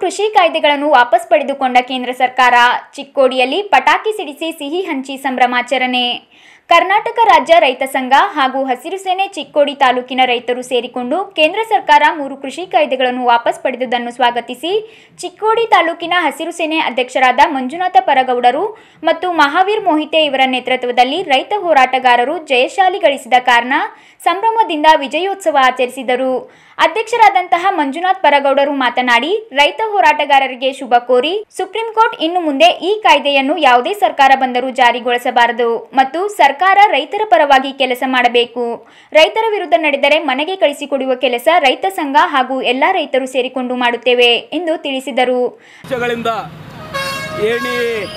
ಕೃಷಿ ಕಾಯ್ದೆಗಳನ್ನು ವಾಪಸ್ ಪಡೆದುಕೊಂಡ ಕೇಂದ್ರ ಸರ್ಕಾರ ಚಿಕ್ಕೋಡಿಯಲ್ಲಿ ಪಟಾಕಿ ಸಿಡಿಸಿ ಸಿಹಿ ಹಂಚಿ ಸಂಭ್ರಮಾಚರಣೆ ಕರ್ನಾಟಕ ರಾಜ್ಯ ರೈತ ಸಂಘ ಹಾಗೂ ಹಸಿರು ಸೇನೆ ಚಿಕ್ಕೋಡಿ ತಾಲೂಕಿನ ರೈತರು ಸೇರಿಕೊಂಡು ಕೇಂದ್ರ ಸರ್ಕಾರ ಮೂರು ಕೃಷಿ ಕಾಯ್ದೆಗಳನ್ನು ವಾಪಸ್ ಪಡೆದುದನ್ನು ಸ್ವಾಗತಿಸಿ ಚಿಕ್ಕೋಡಿ ತಾಲೂಕಿನ ಹಸಿರು ಸೇನೆ ಅಧ್ಯಕ್ಷರಾದ ಮಂಜುನಾಥ ಪರಗೌಡರು ಮತ್ತು ಮಹಾವೀರ್ ಮೋಹಿತೆ ಇವರ ನೇತೃತ್ವದಲ್ಲಿ ರೈತ ಹೋರಾಟಗಾರರು ಜಯಶಾಲಿ ಗಳಿಸಿದ ಕಾರಣ ಸಂಭ್ರಮದಿಂದ ವಿಜಯೋತ್ಸವ ಆಚರಿಸಿದರು ಅಧ್ಯಕ್ಷರಾದಂತಹ ಮಂಜುನಾಥ್ ಪರಗೌಡರು ಮಾತನಾಡಿ ರೈತ ಹೋರಾಟಗಾರರಿಗೆ ಶುಭ ಕೋರಿ ಸುಪ್ರೀಂ ಕೋರ್ಟ್ ಇನ್ನು ಮುಂದೆ ಈ ಕಾಯ್ದೆಯನ್ನು ಯಾವುದೇ ಸರ್ಕಾರ ಬಂದರೂ ಜಾರಿಗೊಳಿಸಬಾರದು ಮತ್ತು ಸರ್ಕಾರ ರೈತರ ಪರವಾಗಿ ಕೆಲಸ ಮಾಡಬೇಕು ರೈತರ ವಿರುದ್ಧ ನಡೆದರೆ ಮನೆಗೆ ಕಳಿಸಿಕೊಡುವ ಕೆಲಸ ರೈತ ಸಂಘ ಹಾಗೂ ಎಲ್ಲ ರೈತರು ಸೇರಿಕೊಂಡು ಮಾಡುತ್ತೇವೆ ಎಂದು ತಿಳಿಸಿದರು ವರ್ಷಗಳಿಂದ ಏನಿ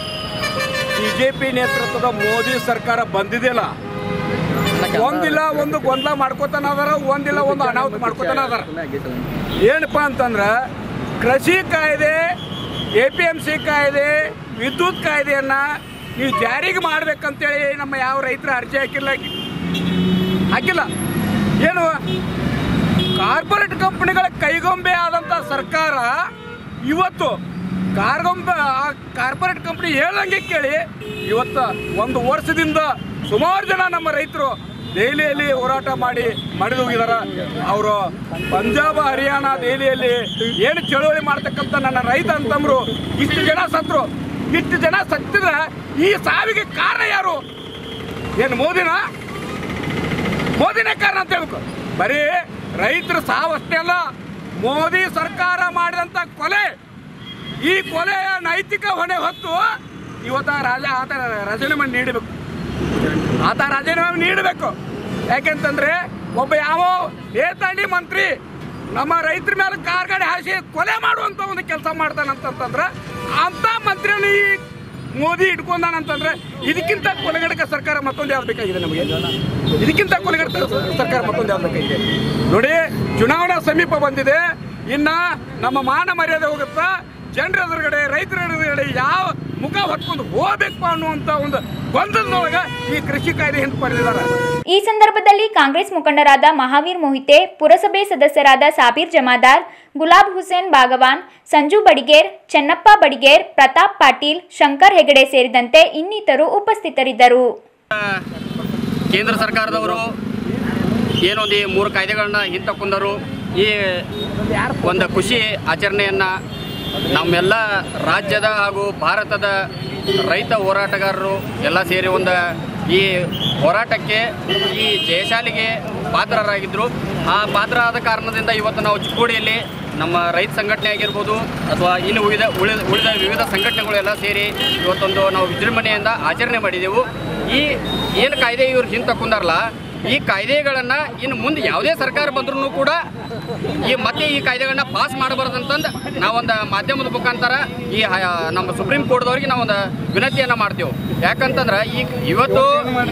ಬಿಜೆಪಿ ನೇತೃತ್ವದ ಮೋದಿ ಸರ್ಕಾರ ಬಂದಿದೆಯಲ್ಲ ಒಂದಿಲ್ಲ ಒಂದು ಗೊಂದಲ ಮಾಡ್ಕೋತಾನ ಅದಾರ ಒಂದಿಲ್ಲ ಒಂದು ಅನಾಹುತ ಮಾಡ್ಕೋತಾನ ಅದಾರ ಏನಪ್ಪ ಅಂತಂದ್ರೆ ಕೃಷಿ ಕಾಯ್ದೆ ಎ ಪಿ ಎಮ್ ಸಿ ಕಾಯ್ದೆ ವಿದ್ಯುತ್ ಕಾಯ್ದೆಯನ್ನ ನೀವು ಜಾರಿಗೆ ಮಾಡ್ಬೇಕಂತೇಳಿ ನಮ್ಮ ಯಾವ ರೈತರ ಅರ್ಜಿ ಹಾಕಿಲ್ಲ ಹಾಕಿಲ್ಲ ಏನು ಕಾರ್ಪೊರೇಟ್ ಕಂಪನಿಗಳ ಕೈಗೊಂಬೆ ಆದಂಥ ಸರ್ಕಾರ ಇವತ್ತು ಕಾರ್ಗೊಂಬೆ ಆ ಕಾರ್ಪೊರೇಟ್ ಕಂಪನಿ ಹೇಳ್ದಂಗೆ ಕೇಳಿ ಇವತ್ತು ಒಂದು ವರ್ಷದಿಂದ ಸುಮಾರು ಜನ ನಮ್ಮ ರೈತರು ದೆಹಲಿಯಲ್ಲಿ ಹೋರಾಟ ಮಾಡಿ ಮಡಿದು ಹೋಗಿದಾರ ಅವರು ಪಂಜಾಬ್ ಹರಿಯಾಣ ದೆಹಲಿಯಲ್ಲಿ ಏನು ಚಳುವಳಿ ಮಾಡ್ತಕ್ಕಂಥ ನನ್ನ ರೈತ ಅಂತಂದ್ರು ಇಷ್ಟು ಜನ ಸತ್ರು ಇಷ್ಟು ಜನ ಸತ್ತಿದ್ರೆ ಈ ಸಾವಿಗೆ ಕಾರಣ ಯಾರು ಏನು ಮೋದಿನಾ ಮೋದಿನೇ ಕಾರಣ ಅಂತ ಹೇಳ್ಬೇಕು ಬರೀ ರೈತರ ಸಾವು ಅಷ್ಟೇ ಅಲ್ಲ ಮೋದಿ ಸರ್ಕಾರ ಮಾಡಿದಂತ ಕೊಲೆ ಈ ಕೊಲೆಯ ನೈತಿಕ ಹೊಣೆ ಹೊತ್ತು ಇವತ್ತ ರಾಜ ಆತ ರಾಜೀನಾಮೆ ನೀಡಬೇಕು ಆತ ರಾಜೀನಾಮೆ ನೀಡಬೇಕು ಯಾಕೆಂತಂದ್ರೆ ಒಬ್ಬ ಯಾವ ಏತಾಂಡಿ ಮಂತ್ರಿ ನಮ್ಮ ರೈತರ ಮೇಲೆ ಕಾರ್ಗಾಡಿ ಹಾಸಿ ಕೊಲೆ ಮಾಡುವಂತ ಒಂದು ಕೆಲಸ ಮಾಡ್ತಾನಂತಂದ್ರೆ ಅಂತ ಮಂತ್ರಿಯನ್ನು ಈ ಮೋದಿ ಇಟ್ಕೊಂಡಾನಂತಂದ್ರೆ ಇದಕ್ಕಿಂತ ಕೊಲೆಗಡಕ ಸರ್ಕಾರ ಮತ್ತೊಂದು ಯಾವ್ದು ಬೇಕಾಗಿದೆ ನಮಗೆ ಇದಕ್ಕಿಂತ ಕೊಲೆಗಡಕ ಸರ್ಕಾರ ಮತ್ತೊಂದು ಯಾವ್ದು ಬೇಕಾಗಿದೆ ನೋಡಿ ಚುನಾವಣಾ ಸಮೀಪ ಬಂದಿದೆ ಇನ್ನ ನಮ್ಮ ಮಾನ ಮರ್ಯಾದೆ ಹೋಗುತ್ತಾ ಜನರ ಎದುರುಗಡೆ ರೈತರ ಎದುರುಗಡೆ ಯಾವ ಮುಖ ಹೊತ್ಕೊಂಡು ಹೋಗ್ಬೇಕು ಅನ್ನುವಂತ ಒಂದು ಗೊಂದಲದೊಳಗ ಈ ಕೃಷಿ ಕಾಯ್ದೆ ಹಿಂದೆ ಪಡೆದಿದ್ದಾರೆ ಈ ಸಂದರ್ಭದಲ್ಲಿ ಕಾಂಗ್ರೆಸ್ ಮುಖಂಡರಾದ ಮಹಾವೀರ್ ಮೊಹಿತೆ ಪುರಸಭೆ ಸದಸ್ಯರಾದ ಸಾಬೀರ್ ಜಮಾದಾರ್ ಗುಲಾಬ್ ಹುಸೇನ್ ಬಾಗವಾನ್ ಸಂಜು ಬಡಿಗೇರ್ ಚೆನ್ನಪ್ಪ ಬಡಿಗೇರ್ ಪ್ರತಾಪ್ ಪಾಟೀಲ್ ಶಂಕರ್ ಹೆಗಡೆ ಸೇರಿದಂತೆ ಇನ್ನಿತರು ಉಪಸ್ಥಿತರಿದ್ದರು ಕೇಂದ್ರ ಸರ್ಕಾರದವರು ಏನೊಂದು ಈ ಮೂರು ಕಾಯ್ದೆಗಳನ್ನ ಹಿಂತಕೊಂಡರು ಈ ಒಂದು ಖುಷಿ ಆಚರಣೆಯನ್ನು ನಮ್ಮೆಲ್ಲ ರಾಜ್ಯದ ಹಾಗೂ ಭಾರತದ ರೈತ ಹೋರಾಟಗಾರರು ಎಲ್ಲ ಸೇರಿ ಒಂದು ಈ ಹೋರಾಟಕ್ಕೆ ಈ ಜಯಶಾಲಿಗೆ ಪಾತ್ರರಾಗಿದ್ದರು ಆ ಪಾತ್ರ ಆದ ಕಾರಣದಿಂದ ಇವತ್ತು ನಾವು ಚಿಕ್ಕೋಡಿಯಲ್ಲಿ ನಮ್ಮ ರೈತ ಸಂಘಟನೆ ಆಗಿರ್ಬೋದು ಅಥವಾ ಇನ್ನು ಉಳಿದ ಉಳಿದ ಉಳಿದ ವಿವಿಧ ಸಂಘಟನೆಗಳೆಲ್ಲ ಸೇರಿ ಇವತ್ತೊಂದು ನಾವು ವಿಜೃಂಭಣೆಯಿಂದ ಆಚರಣೆ ಮಾಡಿದೆವು ಈ ಏನು ಕಾಯ್ದೆ ಇವ್ರು ಹಿಂತಕೊಂಡಾರಲ್ಲ ಈ ಕಾಯ್ದೆಗಳನ್ನು ಇನ್ನು ಮುಂದೆ ಯಾವುದೇ ಸರ್ಕಾರ ಬಂದ್ರೂ ಕೂಡ ಈ ಮತ್ತೆ ಈ ಕಾಯ್ದೆಗಳನ್ನ ಪಾಸ್ ಮಾಡಬಾರ್ದಂತಂದು ನಾವೊಂದು ಮಾಧ್ಯಮದ ಮುಖಾಂತರ ಈ ಹ- ನಮ್ಮ ಸುಪ್ರೀಂ ಕೋರ್ಟ್ದವ್ರಿಗೆ ನಾವೊಂದು ವಿನಂತಿಯನ್ನು ಮಾಡ್ತೇವೆ ಯಾಕಂತಂದ್ರೆ ಈಗ ಇವತ್ತು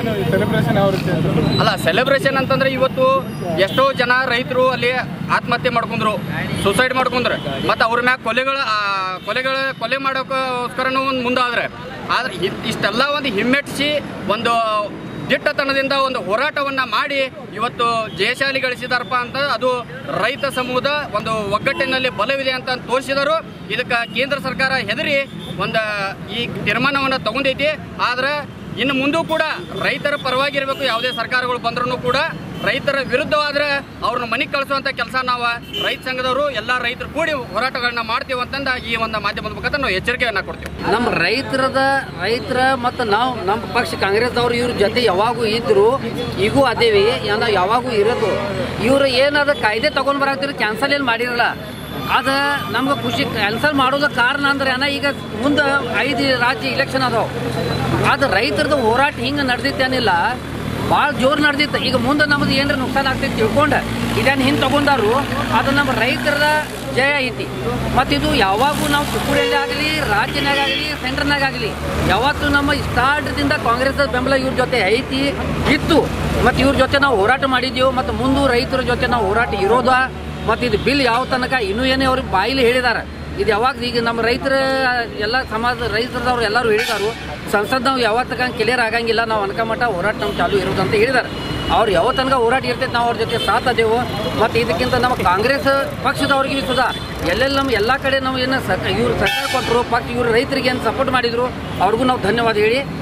ಅಲ್ಲ ಸೆಲೆಬ್ರೇಷನ್ ಅಂತಂದ್ರೆ ಇವತ್ತು ಎಷ್ಟೋ ಜನ ರೈತರು ಅಲ್ಲಿ ಆತ್ಮಹತ್ಯೆ ಮಾಡ್ಕೊಂಡ್ರು ಸುಸೈಡ್ ಮಾಡ್ಕೊಂಡ್ರು ಮತ್ತು ಅವ್ರ ಮ್ಯಾಗ ಕೊಲೆಗಳ ಆ, ಕೊಲೆಗಳ ಕೊಲೆ ಮಾಡೋಕ್ಕೋಸ್ಕರನೂ ಒಂದು ಮುಂದಾದ್ರೆ ಆದ್ರೆ ಇ- ಇಷ್ಟೆಲ್ಲ ಒಂದು ಹಿಮ್ಮೆಟ್ಟಿಸಿ ಒಂದು ದಿಟ್ಟತನದಿಂದ ಒಂದು ಹೋರಾಟವನ್ನ ಮಾಡಿ ಇವತ್ತು ಜಯಶಾಲಿ ಗಳಿಸಿದಾರಪ್ಪ ಅಂತ ಅದು ರೈತ ಸಮೂಹದ ಒಂದು ಒಗ್ಗಟ್ಟಿನಲ್ಲಿ ಬಲವಿದೆ ಅಂತ ತೋರಿಸಿದರು ಇದಕ್ಕೆ ಕೇಂದ್ರ ಸರ್ಕಾರ ಹೆದರಿ ಒಂದು ಈ ತೀರ್ಮಾನವನ್ನು ತಗೊಂಡೈತಿ ಆದ್ರೆ ಇನ್ನು ಮುಂದೂ ಕೂಡ ರೈತರ ಪರವಾಗಿರಬೇಕು ಯಾವುದೇ ಸರ್ಕಾರಗಳು ಬಂದ್ರೂ ಕೂಡ ರೈತರ ವಿರುದ್ಧವಾದ್ರೆ ಅವ್ರನ್ನ ಮನೆಗೆ ಕಳಿಸುವಂಥ ಕೆಲಸ ನಾವು ರೈತ ಸಂಘದವರು ಎಲ್ಲ ರೈತರು ಕೂಡಿ ಹೋರಾಟಗಳನ್ನ ಮಾಡ್ತೀವಿ ಅಂತಂದ ಈ ಒಂದು ಮಾಧ್ಯಮದ ಮುಖಾಂತರ ನಾವು ಎಚ್ಚರಿಕೆಯನ್ನ ಕೊಡ್ತೀವಿ ನಮ್ಮ ರೈತರದ ರೈತರ ಮತ್ತು ನಾವು ನಮ್ಮ ಪಕ್ಷ ಕಾಂಗ್ರೆಸ್ದವ್ರು ಇವ್ರ ಜೊತೆ ಯಾವಾಗೂ ಇದ್ರು ಈಗೂ ಅದೇವಿ ನಾವು ಯಾವಾಗೂ ಇರೋದು ಇವ್ರು ಏನದ ಕಾಯ್ದೆ ತಗೊಂಡ್ ಬರಾಕ್ತಿರೋ ಕ್ಯಾನ್ಸಲ್ ಏನು ಮಾಡಿರಲ್ಲ ಅದ ನಮ್ಗೆ ಖುಷಿ ಕ್ಯಾನ್ಸಲ್ ಮಾಡೋದ ಕಾರಣ ಅಂದ್ರೆ ಏನ ಈಗ ಮುಂದೆ ಐದು ರಾಜ್ಯ ಇಲೆಕ್ಷನ್ ಅದಾವ ಅದು ರೈತರದ ಹೋರಾಟ ಹಿಂಗೆ ನಡೆದಿತ್ತೇನಿಲ್ಲ ಭಾಳ ಜೋರು ನಡೆದಿತ್ತು ಈಗ ಮುಂದೆ ನಮ್ದು ಏನಾರ ನುಕ್ಸಾನ್ ಆಗ್ತೈತಿ ತಿಳ್ಕೊಂಡು ಇದನ್ನು ಹಿಂದೆ ತಗೊಂಡಾರು ಅದು ನಮ್ಮ ರೈತರ ಜಯ ಐತಿ ಮತ್ತು ಇದು ಯಾವಾಗೂ ನಾವು ಚಿಕ್ಕೂರಲ್ಲಿ ಆಗಲಿ ರಾಜ್ಯನಾಗಲಿ ಸೆಂಟ್ರ್ನಾಗಲಿ ಯಾವತ್ತೂ ನಮ್ಮ ಸ್ಟಾರ್ಟ್ದಿಂದ ಕಾಂಗ್ರೆಸ್ ಬೆಂಬಲ ಇವ್ರ ಜೊತೆ ಐತಿ ಇತ್ತು ಮತ್ತು ಇವ್ರ ಜೊತೆ ನಾವು ಹೋರಾಟ ಮಾಡಿದ್ದೀವಿ ಮತ್ತು ಮುಂದೆ ರೈತರ ಜೊತೆ ನಾವು ಹೋರಾಟ ಇರೋದ ಮತ್ತು ಇದು ಬಿಲ್ ಯಾವ ತನಕ ಇನ್ನೂ ಏನೇ ಅವ್ರಿಗೆ ಬಾಯಿಲಿ ಹೇಳಿದ್ದಾರೆ ಇದು ಯಾವಾಗ ಈಗ ನಮ್ಮ ರೈತರ ಎಲ್ಲ ಸಮಾಜ ರೈತರದವ್ರು ಎಲ್ಲರೂ ಹೇಳಿದಾರು ಸಂಸದ್ ನಾವು ಯಾವತ್ತ ಕ್ಲಿಯರ್ ಆಗಂಗಿಲ್ಲ ನಾವು ಅನ್ಕಮಟ್ಟ ಹೋರಾಟ ನಾವು ಚಾಲು ಇರೋದು ಅಂತ ಹೇಳಿದ್ದಾರೆ ಅವ್ರು ಯಾವ ತನಕ ಹೋರಾಟ ಇರ್ತೈತೆ ನಾವು ಅವ್ರ ಜೊತೆ ಸಾಥ್ ಅದೇವು ಮತ್ತು ಇದಕ್ಕಿಂತ ನಮ್ಮ ಕಾಂಗ್ರೆಸ್ ಪಕ್ಷದವ್ರಿಗೆ ಬಿ ಸುಧಾ ಎಲ್ಲೆಲ್ಲಿ ನಮ್ಮ ಎಲ್ಲ ಕಡೆ ನಾವು ಏನು ಸರ್ಕಾರ ಇವ್ರು ಸರ್ಕಾರ ಕೊಟ್ಟರು ಪಕ್ಷ ಇವ್ರು ರೈತರಿಗೆ ಏನು ಸಪೋರ್ಟ್ ಮಾಡಿದ್ರು ಅವ್ರಿಗೂ ನಾವು ಧನ್ಯವಾದ ಹೇಳಿ